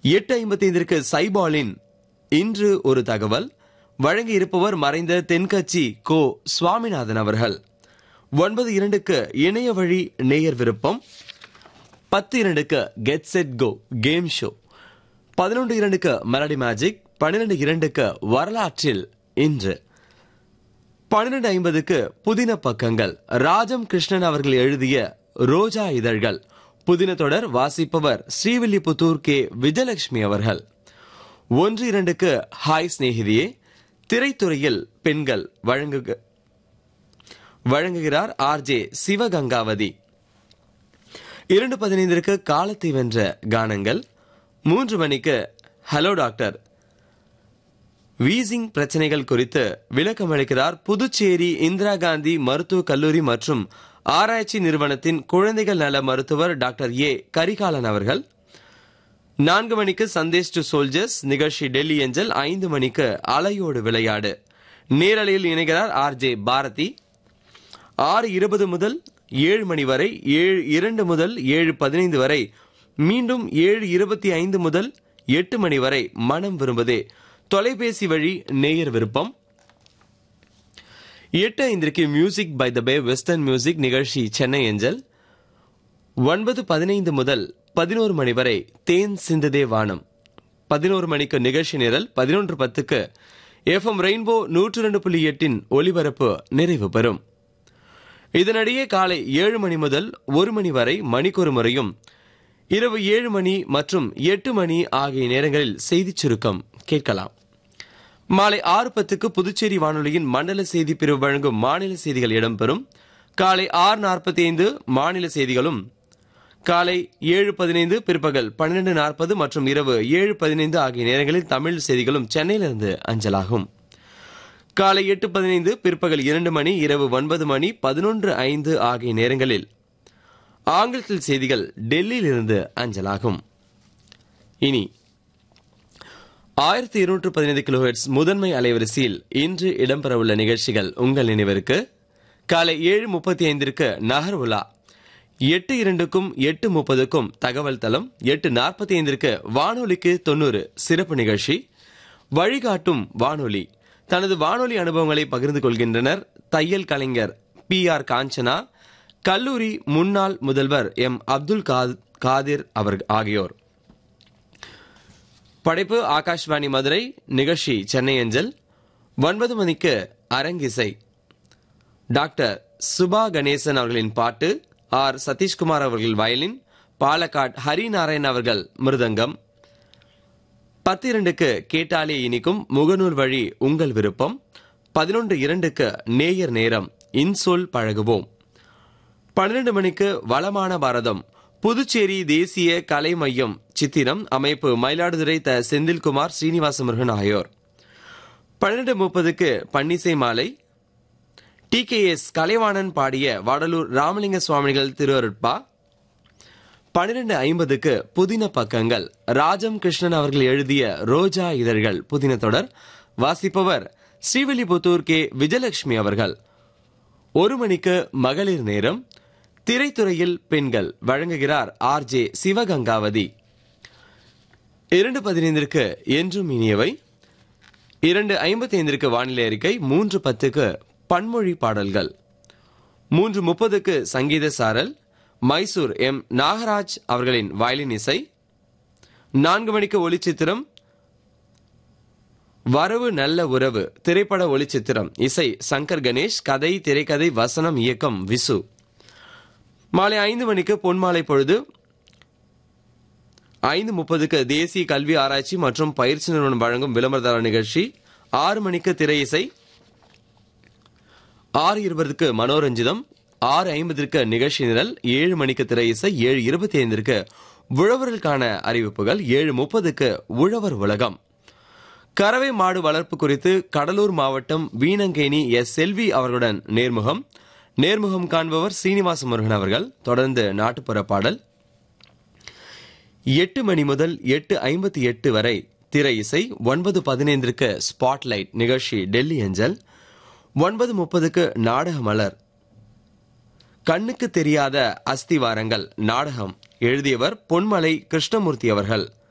எட்டு ஐம்பத்தைந்திற்கு சைபாலின் இன்று ஒரு தகவல் வழங்கி இருப்பவர் மறைந்த தென்கட்சி கோ சுவாமிநாதன் அவர்கள் ஒன்பது இரண்டுக்கு இணைய வழி நேயர் விருப்பம் பத்து இரண்டுக்கு get set go game show பதினொன்று இரண்டுக்கு மெலடி மேஜிக் பன்னிரண்டு இரண்டுக்கு வரலாற்றில் இன்று பன்னிரண்டு ஐம்பதுக்கு புதின பக்கங்கள் ராஜம் கிருஷ்ணன் அவர்கள் எழுதிய ரோஜா இதழ்கள் புதின தொடர் வாசிப்பவர் ஸ்ரீவில்லிபுத்தூர் கே விஜயலட்சுமி அவர்கள் ஒன்று இரண்டுக்கு ஹாய் சிநேகிதியே திரைத்துறையில் பெண்கள் வழங்குக வழங்குகிறார் ஆர் ஜே சிவகங்காவதி இரண்டு பதினைந்திற்கு காலத்தை வென்ற கானங்கள் மூன்று மணிக்கு ஹலோ டாக்டர் வீசிங் பிரச்சனைகள் குறித்து விளக்கம் அளிக்கிறார் புதுச்சேரி இந்திரா காந்தி மருத்துவக் கல்லூரி மற்றும் ஆராய்ச்சி நிறுவனத்தின் குழந்தைகள் நல மருத்துவர் டாக்டர் ஏ கரிகாலன் அவர்கள் நான்கு மணிக்கு சந்தேஷ் டு சோல்ஜர்ஸ் நிகழ்ச்சி டெல்லி ஏஞ்சல் ஐந்து மணிக்கு அலையோடு விளையாடு நேரலையில் இணைகிறார் ஆர் ஜே பாரதி ஆறு இருபது முதல் ஏழு மணி வரை ஏழு இரண்டு முதல் ஏழு பதினைந்து வரை மீண்டும் ஏழு இருபத்தி ஐந்து முதல் எட்டு மணி வரை மனம் விரும்புதே தொலைபேசி வழி நேயர் விருப்பம் எட்டு ஐந்திற்கு music by the bay western music நிகழ்ச்சி சென்னை ஏஞ்சல் ஒன்பது பதினைந்து முதல் பதினோரு மணி வரை தேன் சிந்ததே வானம் பதினோரு மணிக்கு நிகழ்ச்சி நிரல் பதினொன்று பத்துக்கு எஃப்எம் ரெயின்போ நூற்று ரெண்டு புள்ளி எட்டின் ஒலிபரப்பு நிறைவு பெறும் இதனிடையே காலை ஏழு மணி முதல் ஒரு மணி வரை மணிக்கொரு முறையும் இரவு ஏழு மணி மற்றும் எட்டு மணி ஆகிய நேரங்களில் செய்திச் சுருக்கம் கேட்கலாம் மாலை ஆறு பத்துக்கு புதுச்சேரி வானொலியின் மண்டல செய்தி பிரிவு வழங்கும் மாநில செய்திகள் இடம்பெறும் காலை ஆறு நாற்பத்தி ஐந்து மாநில செய்திகளும் காலை ஏழு பதினைந்து பிற்பகல் பன்னிரண்டு நாற்பது மற்றும் இரவு ஏழு பதினைந்து ஆகிய நேரங்களில் தமிழ் செய்திகளும் சென்னையிலிருந்து அஞ்சலாகும் காலை எட்டு பதினைந்து பிற்பகல் இரண்டு மணி இரவு ஒன்பது மணி பதினொன்று ஐந்து ஆகிய நேரங்களில் ஆங்கிலத்தில் செய்திகள் டெல்லியிலிருந்து அஞ்சலாகும் இனி ஆயிரத்தி இருநூற்று பதினைந்து கிலோஹெட்ஸ் முதன்மை அலைவரிசையில் இன்று இடம்பெறவுள்ள நிகழ்ச்சிகள் உங்கள் நினைவிற்கு காலை ஏழு முப்பத்தி ஐந்திற்கு நகர் உலா எட்டு இரண்டுக்கும் எட்டு முப்பதுக்கும் தகவல் தளம் எட்டு நாற்பத்தி ஐந்திற்கு வானொலிக்கு தொண்ணூறு சிறப்பு நிகழ்ச்சி வழிகாட்டும் வானொலி தனது வானொலி அனுபவங்களை பகிர்ந்து கொள்கின்றனர் தையல் கலைஞர் பி ஆர் காஞ்சனா கல்லூரி முன்னாள் முதல்வர் எம் அப்துல் கா- காதிர் அவர் ஆகியோர் படைப்பு ஆகாஷ்வாணி மதுரை நிகழ்ச்சி சென்னை அஞ்சல் ஒன்பது மணிக்கு அரங்கிசை டாக்டர் சுபா கணேசன் அவர்களின் பாட்டு ஆர் சதீஷ்குமார் அவர்கள் வயலின் பாலக்காட் ஹரிநாராயண் அவர்கள் மிருதங்கம் பத்து இரண்டுக்கு கேட்டாலே இனிக்கும் முகநூல் வழி உங்கள் விருப்பம் பதினொன்று இரண்டுக்கு நேயர் நேரம் இன்சொல் பழகுவோம் பன்னிரண்டு மணிக்கு வளமான பாரதம் புதுச்சேரி தேசிய கலை மையம் சித்திரம் அமைப்பு மயிலாடுதுறை த செந்தில்குமார் ஸ்ரீனிவாச முருகன் ஆகியோர் பன்னிரண்டு முப்பதுக்கு பன்னிசை மாலை டி கே எஸ் கலைவாணன் பாடிய வடலூர் ராமலிங்க சுவாமிகள் திருவருட்பா பன்னிரண்டு ஐம்பதுக்கு புதின பக்கங்கள் ராஜம் கிருஷ்ணன் அவர்கள் எழுதிய ரோஜா இதழ்கள் புதின தொடர் வாசிப்பவர் ஸ்ரீவில்லிபுத்தூர் கே விஜயலட்சுமி அவர்கள் ஒரு மணிக்கு மகளிர் நேரம் திரைத்துறையில் பெண்கள் வழங்குகிறார் ஆர் ஜே சிவகங்காவதி இரண்டு பதினைந்திற்கு என்றும் இனியவை இரண்டு ஐம்பத்தி ஐந்திற்கு வானிலை அறிக்கை மூன்று பத்துக்கு பன்மொழி பாடல்கள் மூன்று முப்பதுக்கு சங்கீத சாரல் மைசூர் எம் நாகராஜ் அவர்களின் வயலின் இசை நான்கு மணிக்கு ஒளிச்சித்திரம் வரவு நல்ல உறவு திரைப்பட ஒளிச்சித்திரம் இசை சங்கர் கணேஷ் கதை திரைக்கதை வசனம் இயக்கம் விசு மாலை ஐந்து மணிக்கு பொன்மாலை பொழுது ஐந்து முப்பதுக்கு தேசிய கல்வி ஆராய்ச்சி மற்றும் பயிற்சி நிறுவனம் வழங்கும் விளம்பரதார நிகழ்ச்சி ஆறு மணிக்கு திரை இசை ஆறு இருபதுக்கு மனோரஞ்சிதம் ஆறு ஐம்பதற்கு நிகழ்ச்சி நிரல் ஏழு மணிக்கு திரை இசை ஏழு இருபத்தி ஐந்திற்கு உழவர்களுக்கான அறிவிப்புகள் ஏழு முப்பதுக்கு உழவர் உலகம் கறவை மாடு வளர்ப்பு குறித்து கடலூர் மாவட்டம் வீணங்கேணி எஸ் செல்வி அவர்களுடன் நேர்முகம் நேர்முகம் காண்பவர் சீனிவாச முருகன் அவர்கள் தொடர்ந்து நாட்டுப்புற பாடல் எட்டு மணி முதல் எட்டு ஐம்பத்தி எட்டு வரை திரை இசை ஒன்பது பதினைந்திற்கு ஸ்பாட்லைட் நிகழ்ச்சி டெல்லி அஞ்சல் ஒன்பது முப்பதுக்கு நாடக மலர் கண்ணுக்கு தெரியாத அஸ்திவாரங்கள் நாடகம் எழுதியவர் பொன்மலை கிருஷ்ணமூர்த்தி அவர்கள்